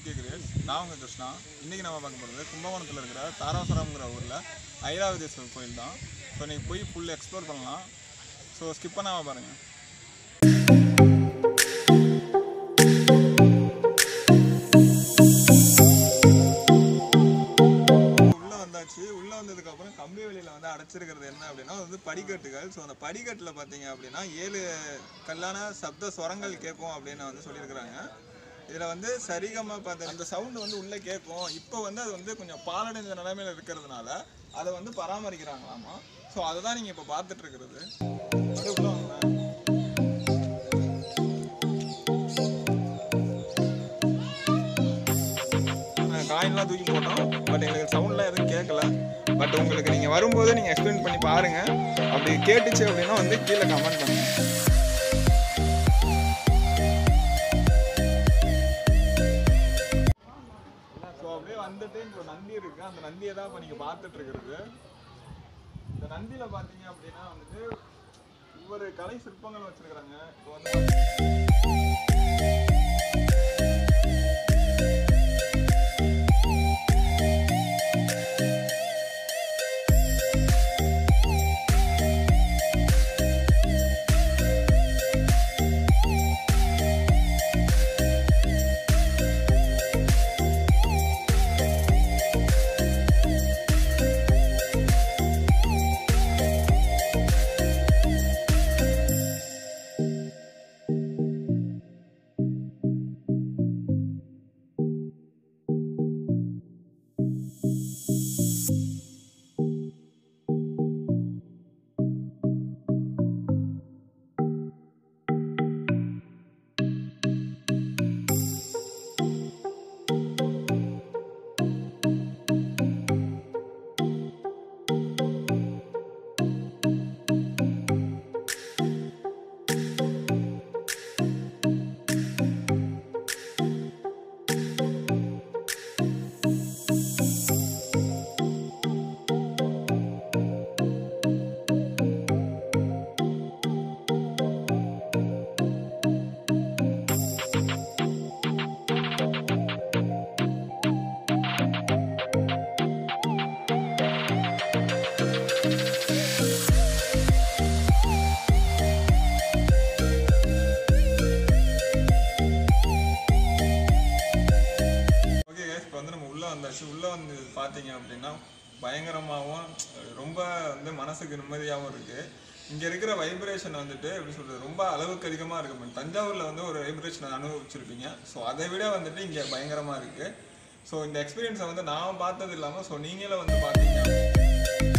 GK creates நான் உங்கள் கிருஷ்ணா இன்றைக்கி நம்ம பார்க்க போகிறது கும்பகோணத்தில் இருக்கிற தாராசுரம்ங்கிற ஊரில் ஐராவதீஸ்வரர் கோயில் தான் ஸோ நீங்கள் போய் ஃபுல் எக்ஸ்ப்ளோர் பண்ணலாம் ஸோ ஸ்கிப் பண்ணாமல் பாருங்கள் உள்ளே வந்தாச்சு உள்ளே வந்ததுக்கப்புறம் கம்பி வெளியில் வந்து அடைச்சிருக்கிறது என்ன அப்படின்னா அது வந்து படிக்கட்டுகள் ஸோ அந்த படிக்கட்டில் பார்த்தீங்க அப்படின்னா ஏழு கல்லான சப்த ஸ்வரங்கள் கேட்கும் அப்படின்னு வந்து சொல்லியிருக்கிறாங்க இதில் வந்து சரிகமாக பார்த்து அந்த சவுண்டு வந்து உள்ளே கேட்கும் இப்போ வந்து அது வந்து கொஞ்சம் பாலடைந்த நிலைமையில் இருக்கிறதுனால அதை வந்து பராமரிக்கிறாங்களாமா ஸோ அதை தான் நீங்கள் இப்போ பார்த்துட்டு இருக்கிறது அப்படியே உள்ள வாங்களேன். காயின்லாம் தூக்கி போட்டோம் பட் எங்களுக்கு சவுண்ட்லாம் எதுவும் கேட்கல பட் உங்களுக்கு நீங்கள் வரும்போது நீங்கள் எக்ஸ்பிளைன் பண்ணி பாருங்கள் அப்படி கேட்டுச்சு அப்படின்னா வந்து கீழே கமெண்ட் பண்ணுங்க ஸோ அப்படியே வந்துட்டு இங்க ஒரு நந்தி இருக்கு அந்த நந்தியை தான் இப்போ நீங்கள் பார்த்துட்டு இருக்கிறது இந்த நந்தியில் பார்த்தீங்க அப்படின்னா வந்துட்டு ஒவ்வொரு கலை சிற்பங்கள் வச்சிருக்கிறாங்க இப்போ வந்து ஓகே guys இப்போ வந்து நம்ம உள்ளே வந்தாச்சு உள்ளே வந்து பார்த்தீங்க அப்படின்னா பயங்கரமாகவும் ரொம்ப வந்து மனசுக்கு நிம்மதியாகவும் இருக்குது இங்கே இருக்கிற வைப்ரேஷன் வந்துட்டு எப்படி சொல்கிறது ரொம்ப அளவுக்கு அதிகமாக இருக்கு தஞ்சாவூரில் வந்து ஒரு வைப்ரேஷன் அனுபவிச்சிருப்பீங்க ஸோ அதை விட வந்துட்டு இங்கே பயங்கரமாக இருக்குது ஸோ இந்த எக்ஸ்பீரியன்ஸை வந்து நான் பார்த்தது இல்லாமல் ஸோ நீங்களே வந்து பார்த்தீங்க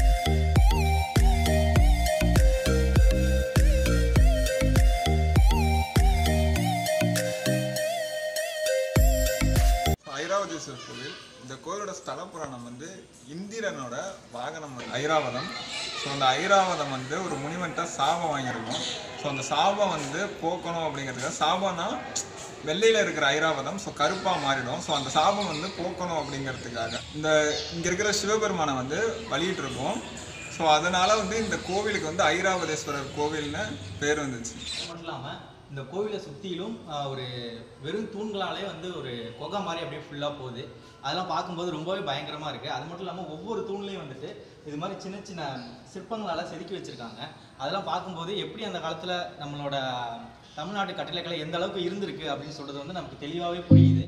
ஐராவதீஸ்வரர் கோவில் இந்த கோவிலோட ஸ்தல புராணம் வந்து இந்திரனோட வாகனம் வந்து ஐராவதம் ஸோ அந்த ஐராவதம் வந்து ஒரு முனிவன்ட்ட சாபம் வாங்கியிருக்கும் ஸோ அந்த சாபம் வந்து போக்கணும் அப்படிங்கிறதுக்காக சாபம்னா வெள்ளையில் இருக்கிற ஐராவதம் ஸோ கருப்பாக மாறிடும் ஸோ அந்த சாபம் வந்து போக்கணும் அப்படிங்கிறதுக்காக இந்த இங்கே இருக்கிற சிவபெருமானை வந்து வழியிட்டு இருக்கோம் ஸோ அதனால் வந்து இந்த கோவிலுக்கு வந்து ஐராவதேஸ்வரர் கோவில்னு பேர் வந்துச்சு அது மட்டும் இல்லாமல் இந்த கோவிலை சுற்றிலும் ஒரு வெறும் தூண்களாலே வந்து ஒரு குகை மாதிரி அப்படியே ஃபுல்லாக போகுது அதெல்லாம் பார்க்கும்போது ரொம்பவே பயங்கரமாக இருக்குது அது மட்டும் இல்லாமல் ஒவ்வொரு தூண்லேயும் வந்துட்டு இது மாதிரி சின்ன சின்ன சிற்பங்களால் செதுக்கி வச்சுருக்காங்க அதெல்லாம் பார்க்கும்போது எப்படி அந்த காலத்தில் நம்மளோட தமிழ்நாட்டு கட்டிடக்கலை எந்த அளவுக்கு இருந்திருக்கு அப்படின்னு சொல்கிறது வந்து நமக்கு தெளிவாகவே புரியுது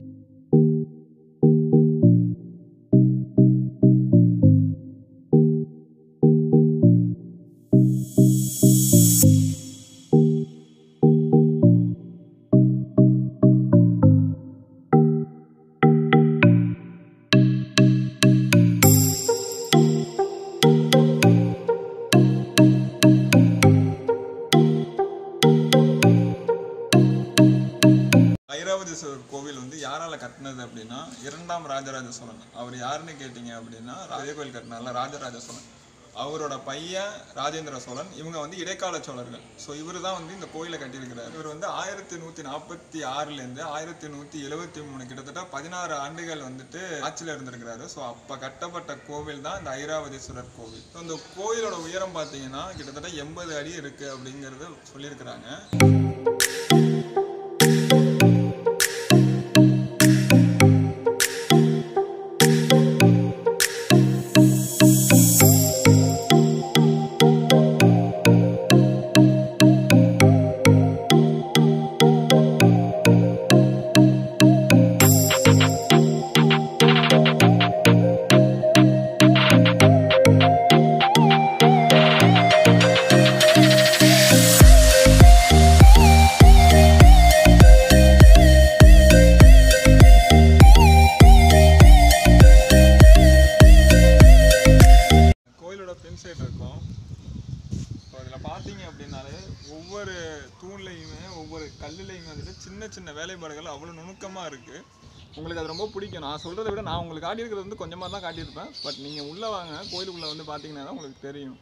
ஐராவதீஸ்வரர் கோவில் வந்து யாரால கட்டினது அப்படின்னா இரண்டாம் ராஜராஜ சோழன் அவர் யாருன்னு கேட்டிங்க அப்படின்னா அதே கோயில் கட்டினார்ல ராஜராஜ சோழன் அவரோட பையன் ராஜேந்திர சோழன் இவங்க வந்து இடைக்கால சோழர்கள் ஸோ இவர் தான் வந்து இந்த கோயிலை கட்டியிருக்கிறார் இவர் வந்து ஆயிரத்தி நூற்றி நாற்பத்தி ஆறுலேருந்து ஆயிரத்தி நூற்றி எழுபத்தி மூணு கிட்டத்தட்ட பதினாறு ஆண்டுகள் வந்துட்டு ஆட்சியில் இருந்திருக்கிறாரு ஸோ அப்போ கட்டப்பட்ட கோவில் தான் இந்த ஐராவதீஸ்வரர் கோவில் ஸோ இந்த கோயிலோட உயரம் பார்த்தீங்கன்னா கிட்டத்தட்ட எண்பது அடி இருக்குது அப்படிங்கிறது சொல்லியிருக்கிறாங்க சின்ன வேலைப்பாடுகள் அவ்வளோ நுணுக்கமாக இருக்குது உங்களுக்கு அது ரொம்ப பிடிக்கும் நான் சொல்கிறத விட நான் உங்களுக்கு காட்டியிருக்கிறது வந்து கொஞ்சமாக தான் காட்டியிருப்பேன் பட் நீங்கள் உள்ளே வாங்க கோயிலுக்குள்ளே வந்து பார்த்தீங்கன்னா தான் உங்களுக்கு தெரியும்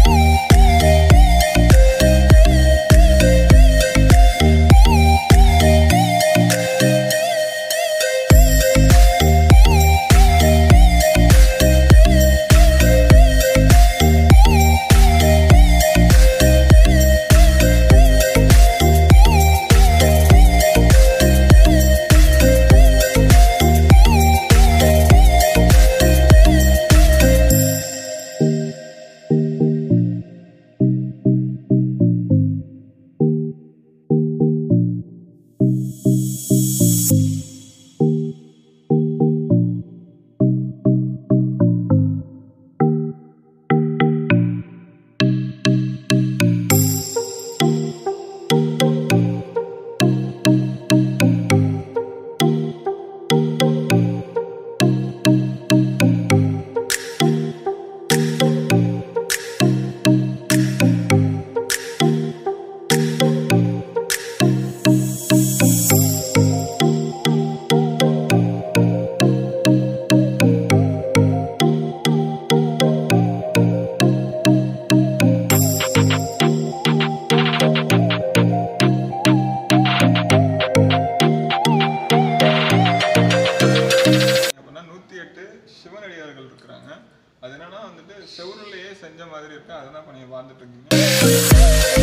அப்படின்னா நூற்றி எட்டு சிவனடியார்கள் இருக்கிறாங்க அது என்னன்னா வந்துட்டு செவுருலையே செஞ்ச மாதிரி இருக்கு அதை தான் இப்போ நீங்கள் பார்த்துட்டு இருக்கீங்க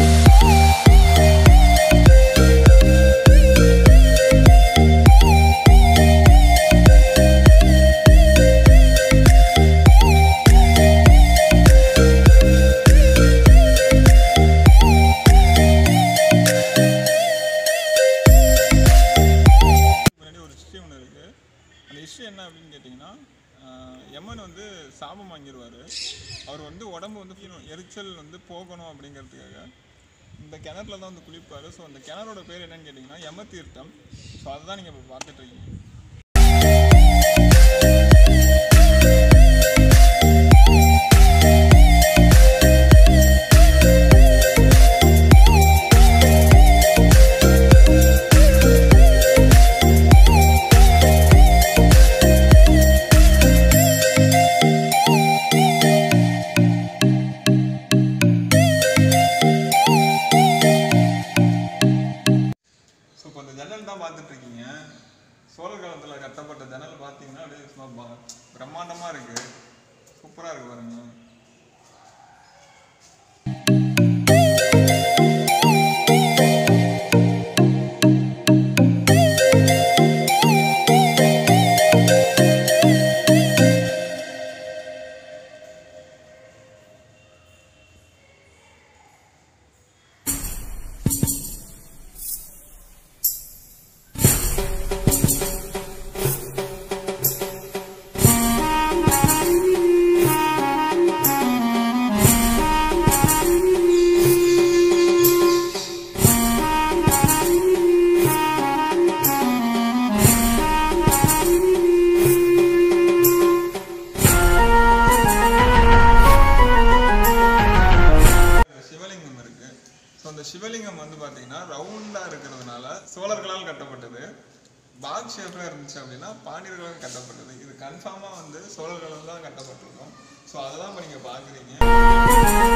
முன்னாடி ஒரு ஹிஸ்ட்ரி ஒன்று இருக்குது அந்த ஹிஸ்ட்ரி என்ன அப்படின்னு கேட்டிங்கன்னா ஆஹ், யமன் வந்து சாபம் வாங்கிடுவார் அவர் வந்து உடம்பு வந்து ஃபீல் எரிச்சல் வந்து போகணும் அப்படிங்கிறதுக்காக இந்த கிணறுல தான் வந்து குளிப்பார் ஸோ அந்த கிணறோட பேர் என்னன்னு கேட்டிங்கன்னா யம தீர்த்தம் ஸோ அதுதான் நீங்கள் இப்போ பார்த்துட்டு இருக்கீங்க ஸோ இப்போ இந்த ஜன்னல் தான் பார்த்துட்டு இருக்கீங்க சோழர் காலத்தில் கட்டப்பட்ட ஜன்னல் பார்த்தீங்கன்னா அப்படியே சும்மா ப- பிரம்மாண்டமா இருக்கு சூப்பராக இருக்கு பாருங்க இந்த சிவலிங்கம் இருக்கு ஸோ அந்த சிவலிங்கம் வந்து பார்த்தீங்கன்னா ரவுண்டாக இருக்கிறதுனால சோழர்களால் கட்டப்பட்டது பாக் ஷேப்பில் இருந்துச்சு அப்படின்னா பாண்டியர்களால் கட்டப்பட்டது இது கன்ஃபார்மாக வந்து சோழர்களால் தான் கட்டப்பட்டிருக்கும் ஸோ அதெல்லாம் இப்போ நீங்கள் பார்க்குறீங்க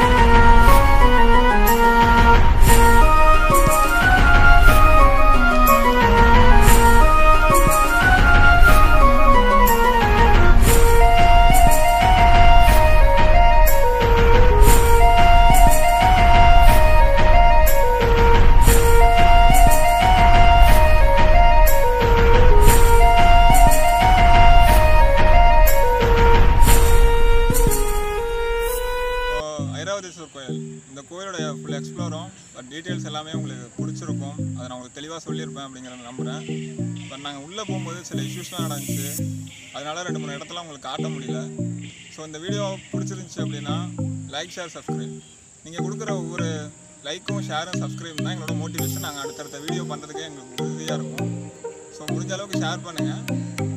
இப்போ ஐராவதீஸ்வர் கோயில் இந்த கோயிலோட ஃபுல் எக்ஸ்ப்ளோரும் பட் டீட்டெயில்ஸ் எல்லாமே உங்களுக்கு பிடிச்சிருக்கும் அதை நான் உங்களுக்கு தெளிவாக சொல்லியிருப்பேன் அப்படிங்கிறத நம்புகிறேன் பட் நாங்கள் உள்ளே போகும்போது சில இஷ்யூஸ்லாம் நடந்துச்சு அதனால ரெண்டு மூணு இடத்துல உங்களுக்கு காட்ட முடியல ஸோ இந்த வீடியோ பிடிச்சிருந்துச்சி அப்படின்னா லைக் ஷேர் சப்ஸ்கிரைப் நீங்கள் கொடுக்குற ஒவ்வொரு லைக்கும் ஷேரும் சப்ஸ்கிரைப் தான் எங்களோட மோட்டிவேஷன் நாங்கள் அடுத்தடுத்த வீடியோ பண்ணுறதுக்கே எங்களுக்கு உறுதியாக இருக்கும் ஸோ முடிஞ்ச அளவுக்கு ஷேர் பண்ணுங்கள்